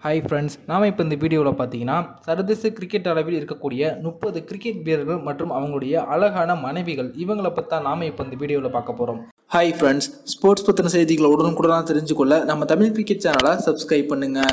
hi friends நாம் இப்போ இந்த வீடியோவில் பார்த்தீங்கன்னா சர்வதேச கிரிக்கெட் அளவில் இருக்கக்கூடிய முப்பது கிரிக்கெட் வீரர்கள் மற்றும் அவங்களுடைய அழகான மனைவிகள் இவங்களை பற்றி தான் நாம் இப்போ இந்த வீடியோவில் பார்க்க போகிறோம் ஹாய் ஃப்ரெண்ட்ஸ் ஸ்போர்ட்ஸ் பற்றின செய்திகளை உடனுக்குடன் தெரிஞ்சுக்கொள்ள நம்ம தமிழ் கிரிக்கெட் சேனலை சப்ஸ்கிரைப் பண்ணுங்கள்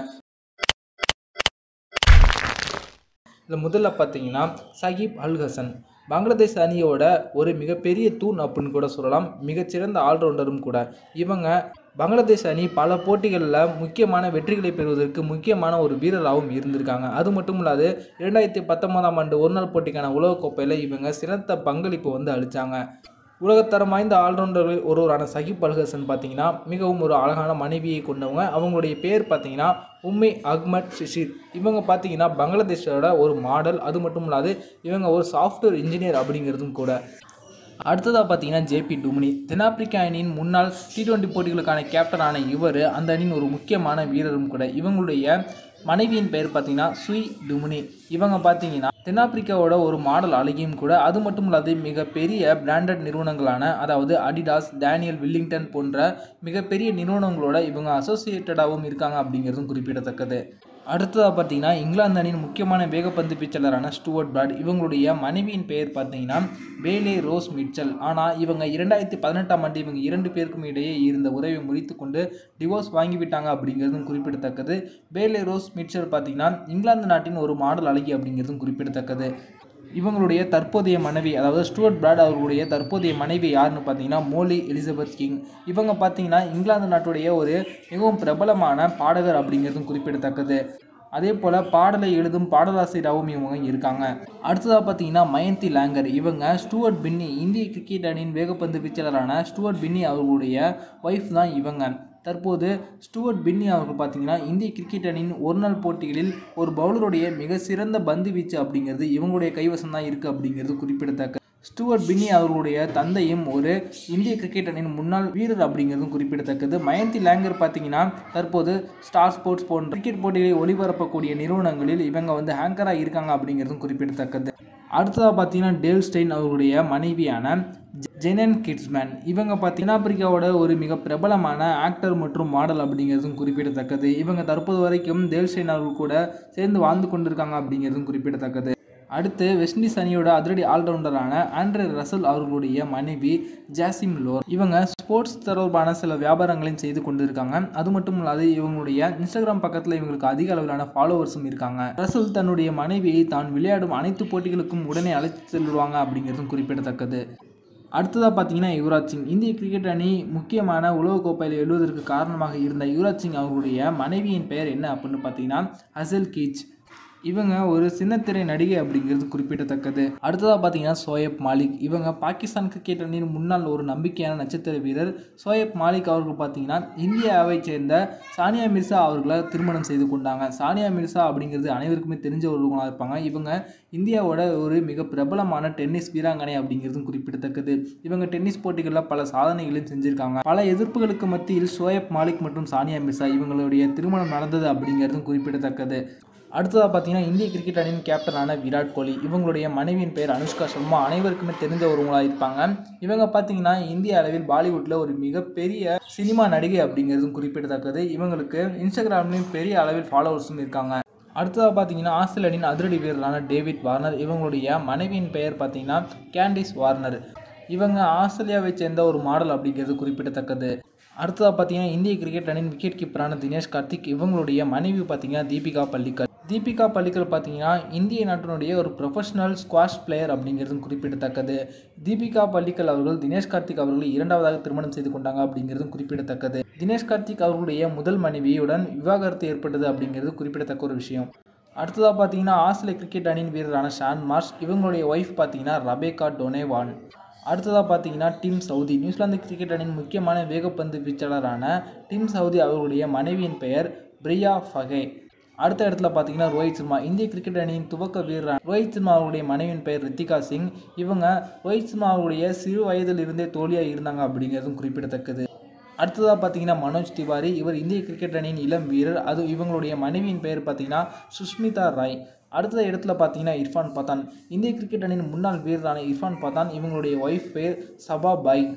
இதில் முதல்ல பார்த்தீங்கன்னா சகிப் அல் ஹசன் பங்களாதேஷ் அணியோட ஒரு மிகப்பெரிய தூண் அப்படின்னு கூட சொல்லலாம் மிகச்சிறந்த ஆல்ரவுண்டரும் கூட இவங்க பங்களாதேஷ் அணி பல போட்டிகளில் முக்கியமான வெற்றிகளை பெறுவதற்கு முக்கியமான ஒரு வீரராகவும் இருந்திருக்காங்க அது மட்டும் இல்லாது இரண்டாயிரத்தி பத்தொன்பதாம் ஆண்டு ஒருநாள் போட்டிக்கான உலகக்கோப்பையில் இவங்க சிறந்த பங்களிப்பு வந்து அளித்தாங்க உலகத்தரம் வாய்ந்த ஆல்ரவுண்டர்களில் ஒருவரான சகிப் அல்ஹசன் பார்த்தீங்கன்னா மிகவும் ஒரு அழகான மனைவியை கொண்டவங்க அவங்களுடைய பேர் பார்த்தீங்கன்னா உம்மை அஹ்மத் ஷிஷிர் இவங்க பார்த்தீங்கன்னா பங்களாதேஷோட ஒரு மாடல் அது மட்டும் இல்லாது இவங்க ஒரு சாஃப்ட்வேர் இன்ஜினியர் அப்படிங்கிறதும் கூட அடுத்ததாக பார்த்தீங்கன்னா ஜேபி டுமினி தென்னாப்பிரிக்கா அணியின் முன்னாள் டி டுவெண்ட்டி போட்டிகளுக்கான கேப்டனான இவர் அந்த அணியின் ஒரு முக்கியமான வீரரும் கூட இவங்களுடைய மனைவியின் பெயர் பார்த்தீங்கன்னா சுய் டுமினி இவங்க பார்த்தீங்கன்னா தென்னாப்பிரிக்காவோட ஒரு மாடல் அழகியும் கூட அது மட்டும் இல்லாது மிகப்பெரிய பிராண்டட் நிறுவனங்களான அதாவது அடிடாஸ் டேனியல் வில்லிங்டன் போன்ற மிகப்பெரிய நிறுவனங்களோட இவங்க அசோசியேட்டடாகவும் இருக்காங்க அப்படிங்கிறதும் குறிப்பிடத்தக்கது அடுத்ததாக பார்த்தீங்கன்னா இங்கிலாந்து அணியின் முக்கியமான வேகப்பந்து வீச்சாளரான ஸ்டூவர்ட் பிராட் இவங்களுடைய மனைவியின் பெயர் பார்த்தீங்கன்னா பேலே ரோஸ் மிட்சல் ஆனால் இவங்க இரண்டாயிரத்தி பதினெட்டாம் ஆண்டு இவங்க இரண்டு பேருக்கும் இடையே இருந்த உறவை முறித்து கொண்டு டிவோர்ஸ் வாங்கிவிட்டாங்க அப்படிங்கிறதும் குறிப்பிடத்தக்கது பேலே ரோஸ் மிட்சல் பார்த்தீங்கன்னா இங்கிலாந்து நாட்டின் ஒரு மாடல் அழகி அப்படிங்கிறதும் குறிப்பிடத்தக்கது இவங்களுடைய தற்போதைய மனைவி அதாவது ஸ்டூவர்ட் பிராட் அவர்களுடைய தற்போதைய மனைவி யாருன்னு பார்த்தீங்கன்னா மோலி எலிசபெத் கிங் இவங்க பார்த்தீங்கன்னா இங்கிலாந்து நாட்டுடைய ஒரு மிகவும் பிரபலமான பாடகர் அப்படிங்கிறதும் குறிப்பிடத்தக்கது அதே போல் பாடலை எழுதும் பாடலாசிரியராகவும் இவங்க இருக்காங்க அடுத்ததாக பார்த்தீங்கன்னா மயந்தி லாங்கர் இவங்க ஸ்டூவர்ட் பின்னி இந்திய கிரிக்கெட் அணியின் வேகப்பந்து வீச்சாளரான ஸ்டூவர்ட் பின்னி அவர்களுடைய ஒய்ஃப் தான் இவங்க தற்போது ஸ்டூவர்ட் பின்னி அவர்கள் பார்த்தீங்கன்னா இந்திய கிரிக்கெட் அணியின் ஒருநாள் போட்டிகளில் ஒரு பவுலருடைய மிக சிறந்த பந்து வீச்சு அப்படிங்கிறது இவங்களுடைய கைவசம் தான் இருக்குது அப்படிங்கிறது குறிப்பிடத்தக்க ஸ்டூவர்ட் பின்னி அவர்களுடைய தந்தையும் ஒரு இந்திய கிரிக்கெட் அணியின் முன்னாள் வீரர் அப்படிங்கிறதும் குறிப்பிடத்தக்கது மயந்தி லேங்கர் பார்த்தீங்கன்னா தற்போது ஸ்டார் ஸ்போர்ட்ஸ் போன்ற கிரிக்கெட் போட்டிகளை ஒளிபரப்பக்கூடிய நிறுவனங்களில் இவங்க வந்து ஹேங்கராக இருக்காங்க அப்படிங்கிறதும் குறிப்பிடத்தக்கது அடுத்ததாக பார்த்தீங்கன்னா டேல் ஸ்டெயின் அவர்களுடைய மனைவியான ஜெனன் கிட்ஸ்மேன் இவங்க பார்த்தீங்கன்னா ஆப்பிரிக்காவோட ஒரு மிக பிரபலமான ஆக்டர் மற்றும் மாடல் அப்படிங்கிறதும் குறிப்பிடத்தக்கது இவங்க தற்போது வரைக்கும் டேல்ஸ்டைன் அவர்கள் கூட சேர்ந்து வாழ்ந்து கொண்டிருக்காங்க அப்படிங்கிறதும் குறிப்பிடத்தக்கது அடுத்து வெஸ்ட் இண்டீஸ் அணியோட அதிரடி ஆல்ரவுண்டரான ஆண்ட்ரே ரசல் அவர்களுடைய மனைவி ஜாசிம் லோர் இவங்க ஸ்போர்ட்ஸ் தொடர்பான சில வியாபாரங்களையும் செய்து கொண்டு இருக்காங்க அது மட்டும் இல்லாது இவங்களுடைய இன்ஸ்டாகிராம் பக்கத்தில் இவங்களுக்கு அதிக அளவிலான ஃபாலோவர்ஸும் இருக்காங்க ரசல் தன்னுடைய மனைவியை தான் விளையாடும் அனைத்து போட்டிகளுக்கும் உடனே அழைத்து செல்வாங்க அப்படிங்கிறதும் குறிப்பிடத்தக்கது அடுத்ததாக பார்த்தீங்கன்னா யுவராஜ் சிங் இந்திய கிரிக்கெட் அணி முக்கியமான உலகக்கோப்பையில் எழுவதற்கு காரணமாக இருந்த யுவராஜ் சிங் அவர்களுடைய மனைவியின் பெயர் என்ன அப்படின்னு பார்த்தீங்கன்னா ஹசல் கீச் இவங்க ஒரு சின்னத்திரை நடிகை அப்படிங்கிறது குறிப்பிடத்தக்கது அடுத்ததாக பார்த்தீங்கன்னா சோயப் மாலிக் இவங்க பாகிஸ்தான் கிரிக்கெட் அணியின் முன்னாள் ஒரு நம்பிக்கையான நட்சத்திர வீரர் சோயப் மாலிக் அவர்கள் பார்த்தீங்கன்னா இந்தியாவை சேர்ந்த சானியா மிர்சா அவர்களை திருமணம் செய்து கொண்டாங்க சானியா மிர்சா அப்படிங்கிறது அனைவருக்குமே தெரிஞ்ச ஒருவங்களாக இருப்பாங்க இவங்க இந்தியாவோட ஒரு மிக பிரபலமான டென்னிஸ் வீராங்கனை அப்படிங்கிறதும் குறிப்பிடத்தக்கது இவங்க டென்னிஸ் போட்டிகளில் பல சாதனைகளையும் செஞ்சுருக்காங்க பல எதிர்ப்புகளுக்கு மத்தியில் சோயப் மாலிக் மற்றும் சானியா மிர்சா இவங்களுடைய திருமணம் நடந்தது அப்படிங்கிறதும் குறிப்பிடத்தக்கது அடுத்ததாக பார்த்தீங்கன்னா இந்திய கிரிக்கெட் அணியின் கேப்டனான விராட் கோலி இவங்களுடைய மனைவியின் பெயர் அனுஷ்கா சர்மா அனைவருக்குமே தெரிஞ்ச ஒருவங்களாக இருப்பாங்க இவங்க பார்த்தீங்கன்னா இந்திய அளவில் பாலிவுட்டில் ஒரு மிகப்பெரிய சினிமா நடிகை அப்படிங்கிறதும் குறிப்பிடத்தக்கது இவங்களுக்கு இன்ஸ்டாகிராம்லேயும் பெரிய அளவில் ஃபாலோவர்ஸும் இருக்காங்க அடுத்ததாக பார்த்தீங்கன்னா ஆஸ்திரேலியனின் அதிரடி வீரரான டேவிட் வார்னர் இவங்களுடைய மனைவியின் பெயர் பார்த்தீங்கன்னா கேண்டிஸ் வார்னர் இவங்க ஆஸ்திரேலியாவை சேர்ந்த ஒரு மாடல் அப்படிங்கிறது குறிப்பிடத்தக்கது அடுத்ததாக பார்த்தீங்கன்னா இந்திய கிரிக்கெட் அணியின் விக்கெட் கீப்பரான தினேஷ் கார்த்திக் இவங்களுடைய மனைவி பார்த்தீங்கன்னா தீபிகா பள்ளிக்கல் தீபிகா பள்ளிக்கல் பார்த்தீங்கன்னா இந்திய நாட்டினுடைய ஒரு ப்ரொஃபஷனல் ஸ்குவாஷ் பிளேயர் அப்படிங்கிறதும் குறிப்பிடத்தக்கது தீபிகா பள்ளிக்கல் அவர்கள் தினேஷ் கார்த்திக் அவர்களை இரண்டாவதாக திருமணம் செய்து கொண்டாங்க அப்படிங்கிறதும் குறிப்பிடத்தக்கது தினேஷ் கார்த்திக் அவர்களுடைய முதல் மனைவியுடன் விவாகரத்து ஏற்பட்டது அப்படிங்கிறது குறிப்பிடத்தக்க ஒரு விஷயம் அடுத்ததாக பார்த்தீங்கன்னா ஆஸ்திரேலிய கிரிக்கெட் அணியின் வீரரான ஷான் மார்ஷ் இவங்களுடைய ஒய்ஃப் பார்த்தீங்கன்னா ரபேகா டொனேவான் அடுத்ததாக பார்த்தீங்கன்னா டீம் சவுதி நியூசிலாந்து கிரிக்கெட் அணியின் முக்கியமான வேகப்பந்து வீச்சாளரான டீம் சவுதி அவர்களுடைய மனைவியின் பெயர் பிரியா ஃபகே அடுத்த இடத்துல பார்த்தீங்கன்னா ரோஹித் சர்மா இந்திய கிரிக்கெட் அணியின் துவக்க வீரர் ரோஹித் சர்மா அவருடைய மனைவியின் பெயர் ரித்திகா சிங் இவங்க ரோஹித் சர்மா அவருடைய சிறு வயதில் இருந்தே தோழியாக இருந்தாங்க அப்படிங்கிறதும் குறிப்பிடத்தக்கது அடுத்ததாக பார்த்தீங்கன்னா மனோஜ் திவாரி இவர் இந்திய கிரிக்கெட் அணியின் இளம் வீரர் அது இவங்களுடைய மனைவியின் பெயர் பார்த்தீங்கன்னா சுஷ்மிதா ராய் அடுத்த இடத்துல பார்த்தீங்கன்னா இர்ஃபான் பதான் இந்திய கிரிக்கெட் அணியின் முன்னாள் வீரரான இர்ஃபான் பதான் இவங்களுடைய ஒய்ஃப் பேர் சபா பாய்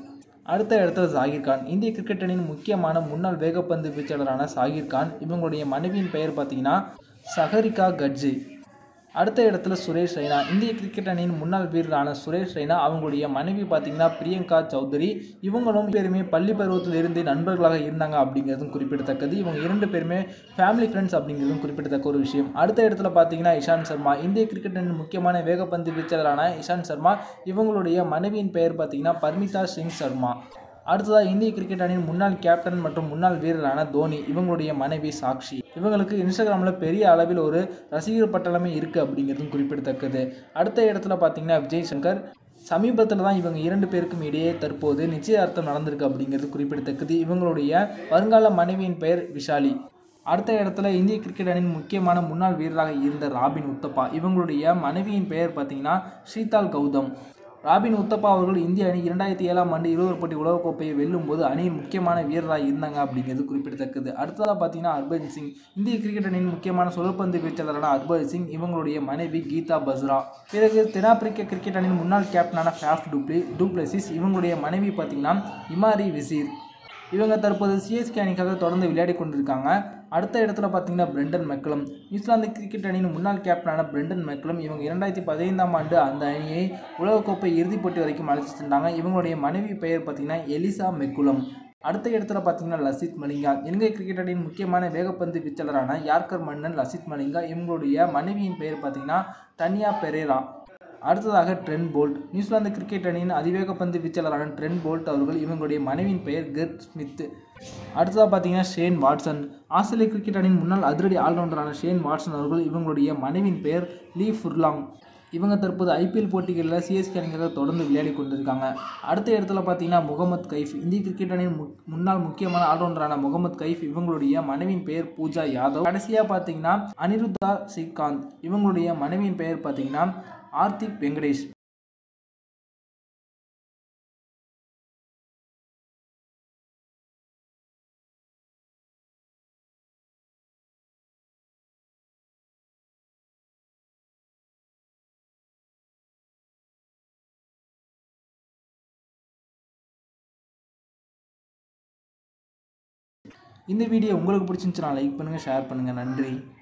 அடுத்த இடத்துல ஜாகிர் கான் இந்திய கிரிக்கெட் அணியின் முக்கியமான முன்னாள் வேகப்பந்து வீச்சாளரான ஜாகிர் கான் இவங்களுடைய மனைவியின் பெயர் பார்த்தீங்கன்னா சஹரிகா கட்ஜி அடுத்த இடத்துல சுரேஷ் ரெய்னா இந்திய கிரிக்கெட் அணியின் முன்னாள் வீரரான சுரேஷ் ரெய்னா அவங்களுடைய மனைவி பார்த்தீங்கன்னா பிரியங்கா சௌத்ரி இவங்களும் பேருமே பள்ளி பருவத்தில் இருந்து நண்பர்களாக இருந்தாங்க அப்படிங்கிறதும் குறிப்பிடத்தக்கது இவங்க இரண்டு பேருமே ஃபேமிலி ஃப்ரெண்ட்ஸ் அப்படிங்கிறதும் குறிப்பிடத்தக்க ஒரு விஷயம் அடுத்த இடத்துல பார்த்தீங்கன்னா இஷாந்த் சர்மா இந்திய கிரிக்கெட் அணியின் முக்கியமான வேகப்பந்து வீச்சாளரான இஷாந்த் சர்மா இவங்களுடைய மனைவியின் பெயர் பார்த்தீங்கன்னா பர்மிதா சிங் சர்மா அடுத்ததாக இந்திய கிரிக்கெட் அணியின் முன்னாள் கேப்டன் மற்றும் முன்னாள் வீரரான தோனி இவங்களுடைய மனைவி சாக்ஷி இவங்களுக்கு இன்ஸ்டாகிராமில் பெரிய அளவில் ஒரு ரசிகர் பட்டாளமே இருக்குது அப்படிங்கிறதும் குறிப்பிடத்தக்கது அடுத்த இடத்துல பார்த்தீங்கன்னா விஜய் சங்கர் சமீபத்தில் தான் இவங்க இரண்டு பேருக்கும் இடையே தற்போது நிச்சயார்த்தம் நடந்திருக்கு அப்படிங்கிறது குறிப்பிடத்தக்கது இவங்களுடைய வருங்கால மனைவியின் பெயர் விஷாலி அடுத்த இடத்துல இந்திய கிரிக்கெட் அணியின் முக்கியமான முன்னாள் வீரராக இருந்த ராபின் உத்தப்பா இவங்களுடைய மனைவியின் பெயர் பார்த்தீங்கன்னா ஸ்ரீதால் கௌதம் ராபின் உத்தப்பா அவர்கள் இந்திய அணி இரண்டாயிரத்தி ஏழாம் ஆண்டு இருவர் போட்டி உலகக்கோப்பையை வெல்லும் போது அணியின் முக்கியமான வீரராக இருந்தாங்க அப்படிங்கிறது குறிப்பிடத்தக்கது அடுத்ததாக பார்த்தீங்கன்னா ஹர்பஜன் சிங் இந்திய கிரிக்கெட் அணியின் முக்கியமான சுழற்பந்து வீச்சாளரான ஹர்பஜன் சிங் இவங்களுடைய மனைவி கீதா பஸ்ரா பிறகு தென்னாப்பிரிக்க கிரிக்கெட் அணியின் முன்னாள் கேப்டனான ஃபேஃப் டூப்ளி டூப்ளசிஸ் இவங்களுடைய மனைவி பார்த்தீங்கன்னா இமாரி விசீர் இவங்க தற்போது சிஎஸ்கே அணிக்காக தொடர்ந்து விளையாடி கொண்டிருக்காங்க அடுத்த இடத்துல பார்த்தீங்கன்னா பிரெண்டன் மெக்கலம் நியூசிலாந்து கிரிக்கெட் அணியின் முன்னாள் கேப்டனான பிரெண்டன் மெக்கலம் இவங்க இரண்டாயிரத்தி பதினைந்தாம் ஆண்டு அந்த அணியை உலகக்கோப்பை இறுதிப் போட்டி வரைக்கும் அழைச்சி சென்றாங்க இவங்களுடைய மனைவி பெயர் பார்த்தீங்கன்னா எலிசா மெக்குலம் அடுத்த இடத்துல பார்த்தீங்கன்னா லசித் மலிங்கா இலங்கை கிரிக்கெட் அணியின் முக்கியமான வேகப்பந்து வீச்சாளரான யார்கர் மன்னன் லசித் மலிங்கா இவங்களுடைய மனைவியின் பெயர் பார்த்தீங்கன்னா தனியா பெரேரா அடுத்ததாக ட்ரென் போல்ட் நியூசிலாந்து கிரிக்கெட் அணியின் அதிவேக பந்து வீச்சாளரான ட்ரென் போல்ட் அவர்கள் இவங்களுடைய மனைவியின் பெயர் கெர்ட் ஸ்மித் அடுத்ததாக பார்த்தீங்கன்னா ஷேன் வாட்சன் ஆஸ்திரேலிய கிரிக்கெட் அணியின் முன்னாள் அதிரடி ஆல்ரவுண்டரான ஷேன் வாட்சன் அவர்கள் இவங்களுடைய மனைவியின் பெயர் லீ ஃபுர்லாங் இவங்க தற்போது ஐபிஎல் போட்டிகளில் சிஎஸ்கே அணிக்காக தொடர்ந்து விளையாடி கொண்டிருக்காங்க அடுத்த இடத்துல பார்த்தீங்கன்னா முகமது கைஃப் இந்திய கிரிக்கெட் அணியின் மு- முன்னாள் முக்கியமான ஆல்ரவுண்டரான முகமது கைஃப் இவங்களுடைய மனைவியின் பெயர் பூஜா யாதவ் கடைசியாக பார்த்தீங்கன்னா அனிருத்தா ஸ்ரீகாந்த் இவங்களுடைய மனைவியின் பெயர் பார்த்தீங்கன்னா ஆர்த்திக் வெங்கடேஷ் இந்த வீடியோ உங்களுக்கு பிடிச்சிருந்துச்சுன்னா லைக் பண்ணுங்கள் ஷேர் பண்ணுங்கள் நன்றி